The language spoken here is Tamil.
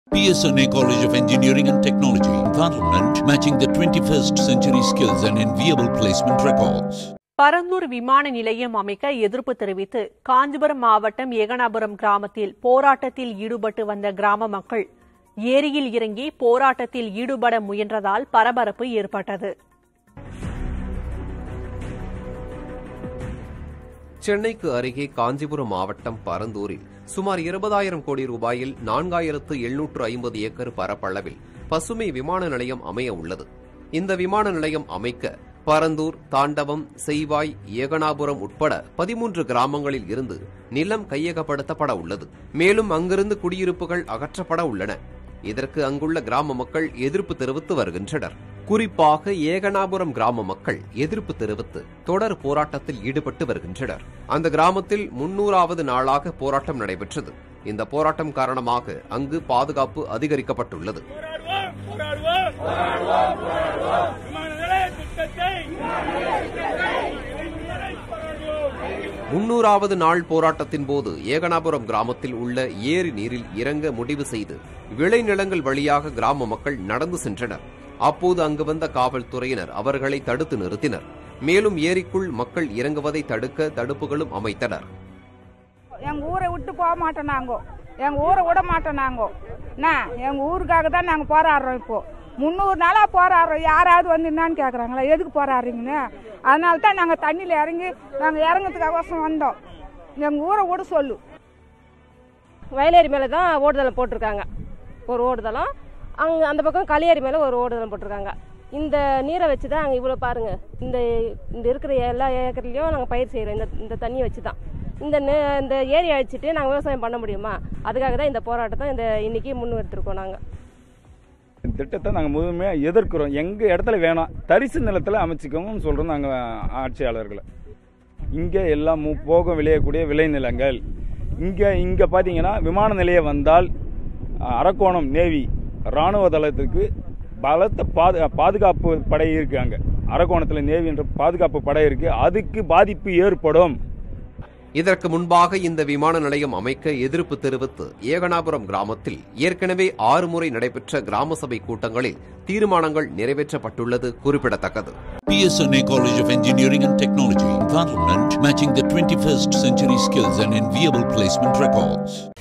PSNA College of Engineering and Technology, Parliament, matching the 21st century skills and enviable placement records. Parandur விமான நிலையம் அமைக்க எதிர்ப்பு தெரிவித்து காஞ்சிபுரம் மாவட்டம் ஏகனாபுரம் கிராமத்தில் போராட்டத்தில் ஈடுபட்டு வந்த கிராம மக்கள் ஏரியில் இறங்கி போராட்டத்தில் ஈடுபட முயன்றதால் பரபரப்பு ஏற்பட்டது சென்னைக்கு அருகே காஞ்சிபுரம் மாவட்டம் பரந்தூரில் சுமார் இருபதாயிரம் கோடி ரூபாயில் நான்காயிரத்து எழுநூற்று ஐம்பது ஏக்கர் பரப்பளவில் பசுமை விமான நிலையம் அமைய உள்ளது இந்த விமான நிலையம் அமைக்க பரந்தூர் தாண்டவம் செய்வாய் ஏகனாபுரம் உட்பட பதிமூன்று கிராமங்களில் இருந்து நிலம் கையகப்படுத்தப்பட உள்ளது மேலும் அங்கிருந்து குடியிருப்புகள் அகற்றப்பட உள்ளன இதற்கு அங்குள்ள கிராம மக்கள் எதிர்ப்பு தெரிவித்து வருகின்றனர் குறிப்பாக ஏகனாபுரம் கிராம மக்கள் எதிர்ப்பு தெரிவித்து தொடர் போராட்டத்தில் ஈடுபட்டு வருகின்றனர் அந்த கிராமத்தில் முன்னூறாவது நாளாக போராட்டம் நடைபெற்றது இந்த போராட்டம் காரணமாக அங்கு பாதுகாப்பு அதிகரிக்கப்பட்டுள்ளது போராடுவோம் போராடுவோம் போராடுவோம் விமான நிலைய திட்டத்தை முன்னூறாவது நாள் போராட்டத்தின் போது ஏகனாபுரம் கிராமத்தில் உள்ள ஏரி நீரில் இறங்க முடிவு செய்து விளைநிலங்கள் வழியாக கிராம மக்கள் நடந்து சென்றனர் அப்போது அங்கு வந்த காவல்துறையினர் அவர்களை தடுத்து நிறுத்தினர் மேலும் ஏரிக்குள் மக்கள் இறங்குவதை தடுக்க தடுப்புகளும் அமைத்தனர் எங்கள் ஊரை விட்டு போக மாட்டோம் நாங்கள் எங்கள் ஊரை விட மாட்டோம் நாங்கள் என்ன எங்கள் ஊருக்காக தான் நாங்கள் போராடுறோம் இப்போ முந்நூறு நாளாக போராடுறோம் யாராவது வந்து என்னான்னு கேட்குறாங்களா எதுக்கு போராடுறீங்கன்னு அதனால தான் நாங்கள் தண்ணியில் இறங்கி நாங்கள் இறங்கிறதுக்காகோசம் வந்தோம் எங்கள் ஊரை விட சொல்லு வயலேரி மேலே தான் ஓடுதளம் போட்டிருக்காங்க ஒரு ஓடுதளம் அங்கே அந்த பக்கம் களியேரி மேலே ஒரு ஓடுதளம் போட்டிருக்காங்க இந்த நீரை வச்சு தான் அங்கே இவ்வளோ பாருங்கள் இந்த இந்த இருக்கிற எல்லா ஏக்கர்லேயும் நாங்கள் பயிர் செய்கிறோம் இந்த இந்த தண்ணியை வச்சு தான் இந்த நெ- இந்த ஏரி அழிச்சிட்டு நாங்கள் விவசாயம் பண்ண முடியுமா அதுக்காக தான் இந்த போராட்டத்தை இந்த இன்னைக்கு முன்னெடுத்திருக்கோம் நாங்கள் இந்த திட்டத்தை நாங்கள் முழுமையாக எதிர்க்கிறோம் எங்கள் இடத்துல வேணாம் தரிசு நிலத்தில் அமைச்சிக்கோங்கன்னு சொல்கிறோம் நாங்கள் ஆட்சியாளர்களை இங்கே எல்லாம் மு- போக விளையக்கூடிய விளைநிலங்கள் இங்கே இங்கே பார்த்தீங்கன்னா விமான நிலையம் வந்தால் அஹ், அரக்கோணம் நேவி இராணுவ தளத்துக்கு பலத்த பாது பாதுகாப்பு படை இருக்கு அங்கே அரக்கோணத்தில் நேவி என்ற பாதுகாப்பு படை இருக்கு அதுக்கு பாதிப்பு ஏற்படும் இதற்கு முன்பாக இந்த விமான நிலையம் அமைக்க எதிர்ப்பு தெரிவித்து ஏகனாபுரம் கிராமத்தில் ஏற்கனவே ஆறு முறை நடைபெற்ற கிராம சபை கூட்டங்களில் தீர்மானங்கள் நிறைவேற்றப்பட்டுள்ளது குறிப்பிடத்தக்கது PSNA College of Engineering and Technology, Parliament, matching the 21st century skills and enviable placement records.